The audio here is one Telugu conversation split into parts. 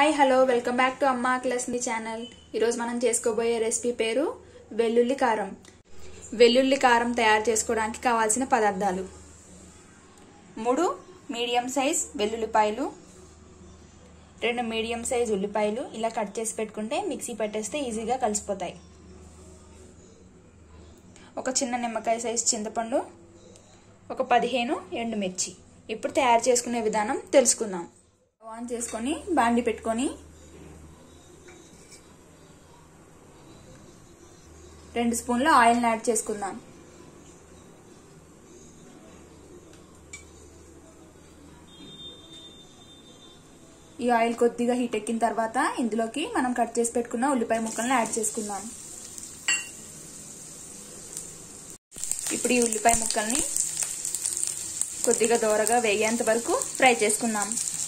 hi hello welcome back to Amma class మీ ఛానల్ ఈరోజు మనం చేసుకోబోయే రెసిపీ పేరు వెల్లుల్లి కారం వెల్లుల్లి కారం తయారు చేసుకోవడానికి కావాల్సిన పదార్థాలు మూడు మీడియం సైజ్ వెల్లుల్లిపాయలు రెండు మీడియం సైజ్ ఉల్లిపాయలు ఇలా కట్ చేసి పెట్టుకుంటే మిక్సీ పట్టేస్తే ఈజీగా కలిసిపోతాయి ఒక చిన్న నిమ్మకాయ సైజ్ చింతపండు ఒక పదిహేను ఎండుమిర్చి ఇప్పుడు తయారు చేసుకునే విధానం తెలుసుకుందాం ఆన్ చేసుకొని బాండి పెట్టుకొని రెండు స్పూన్ల ఆయిల్ని యాడ్ చేసుకుందాం ఈ ఆయిల్ కొద్దిగా హీట్ ఎక్కిన తర్వాత ఇందులోకి మనం కట్ చేసి పెట్టుకున్న ఉల్లిపాయ ముక్కల్ని యాడ్ చేసుకుందాం ఇప్పుడు ఈ ఉల్లిపాయ ముక్కల్ని కొద్దిగా దోరగా వేగేంత వరకు ఫ్రై చేసుకుందాం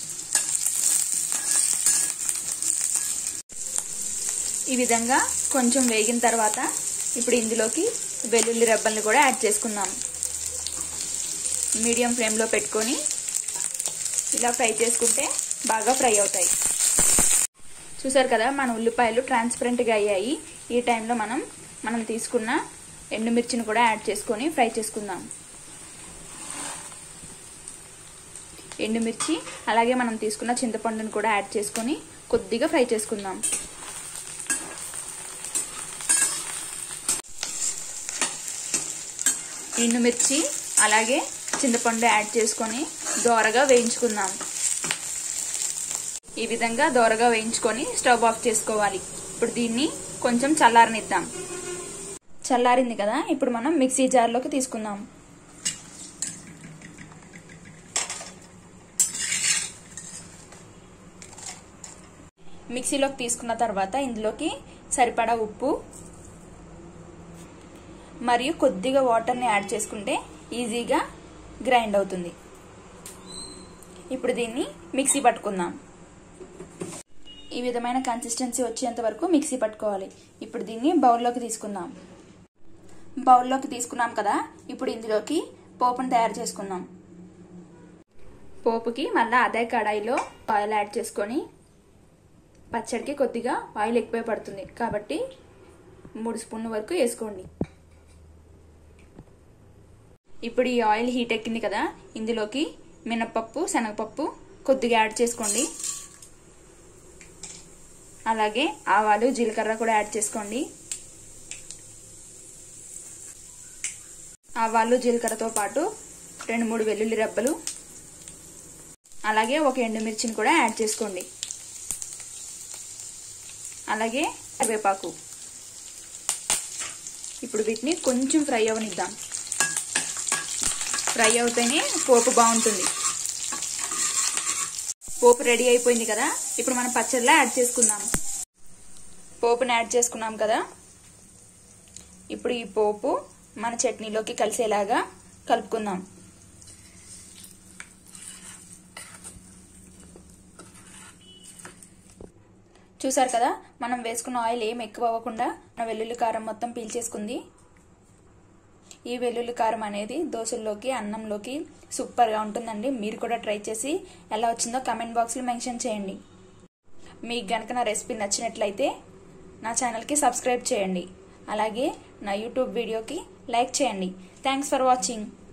ఈ విధంగా కొంచెం వేగిన తర్వాత ఇప్పుడు ఇందులోకి వెల్లుల్లి రెబ్బల్ని కూడా యాడ్ చేసుకుందాం మీడియం ఫ్లేమ్లో పెట్టుకొని ఇలా ఫ్రై చేసుకుంటే బాగా ఫ్రై అవుతాయి చూసారు కదా మన ఉల్లిపాయలు ట్రాన్స్పరెంట్గా అయ్యాయి ఈ టైంలో మనం మనం తీసుకున్న ఎండుమిర్చిని కూడా యాడ్ చేసుకొని ఫ్రై చేసుకుందాం ఎండుమిర్చి అలాగే మనం తీసుకున్న చింతపండుని కూడా యాడ్ చేసుకొని కొద్దిగా ఫ్రై చేసుకుందాం ఎండుమిర్చి అలాగే చింతపండు యాడ్ చేసుకొని దోరగా వేయించుకుందాం ఈ విధంగా దోరగా వేయించుకొని స్టవ్ ఆఫ్ చేసుకోవాలి ఇప్పుడు దీన్ని కొంచెం చల్లారనిద్దాం చల్లారింది కదా ఇప్పుడు మనం మిక్సీ జార్లోకి తీసుకుందాం మిక్సీలోకి తీసుకున్న తర్వాత ఇందులోకి సరిపడా ఉప్పు మరియు కొద్దిగా వాటర్ని యాడ్ చేసుకుంటే ఈజీగా గ్రైండ్ అవుతుంది ఇప్పుడు దీన్ని మిక్సీ పట్టుకుందాం ఈ విధమైన కన్సిస్టెన్సీ వచ్చేంత వరకు మిక్సీ పట్టుకోవాలి ఇప్పుడు దీన్ని బౌల్లోకి తీసుకుందాం బౌల్లోకి తీసుకున్నాం కదా ఇప్పుడు ఇందులోకి పోపును తయారు చేసుకుందాం పోపుకి మళ్ళీ అదే కడాయిలో ఆయిల్ యాడ్ చేసుకొని పచ్చడికి కొద్దిగా ఆయిల్ ఎక్కువే పడుతుంది కాబట్టి మూడు స్పూన్ల వరకు వేసుకోండి ఇప్పుడు ఈ ఆయిల్ హీట్ ఎక్కింది కదా ఇందులోకి మినపప్పు శనగపప్పు కొద్దిగా యాడ్ చేసుకోండి అలాగే ఆవాలు జీలకర్ర కూడా యాడ్ చేసుకోండి ఆవాలు జీలకర్రతో పాటు రెండు మూడు వెల్లుల్లి రెబ్బలు అలాగే ఒక ఎండుమిర్చిని కూడా యాడ్ చేసుకోండి అలాగే కరివేపాకు ఇప్పుడు వీటిని కొంచెం ఫ్రై అవనిద్దాం ఫ్రై అవుతేనే పోపు బాగుంటుంది పోపు రెడీ అయిపోయింది కదా ఇప్పుడు మనం పచ్చడిలో యాడ్ చేసుకుందాం పోపుని యాడ్ చేసుకున్నాం కదా ఇప్పుడు ఈ పోపు మన చట్నీలోకి కలిసేలాగా కలుపుకుందాం చూసారు కదా మనం వేసుకున్న ఆయిల్ ఏం ఎక్కువ అవ్వకుండా మన వెల్లుల్లి కారం మొత్తం పీల్చేసుకుంది ఈ వెల్లుల్లి కారం అనేది దోశల్లోకి అన్నంలోకి సూపర్గా ఉంటుందండి మీరు కూడా ట్రై చేసి ఎలా వచ్చిందో కమెంట్ బాక్స్లో మెన్షన్ చేయండి మీకు గనక నా రెసిపీ నచ్చినట్లయితే నా ఛానల్కి సబ్స్క్రైబ్ చేయండి అలాగే నా యూట్యూబ్ వీడియోకి లైక్ చేయండి థ్యాంక్స్ ఫర్ వాచింగ్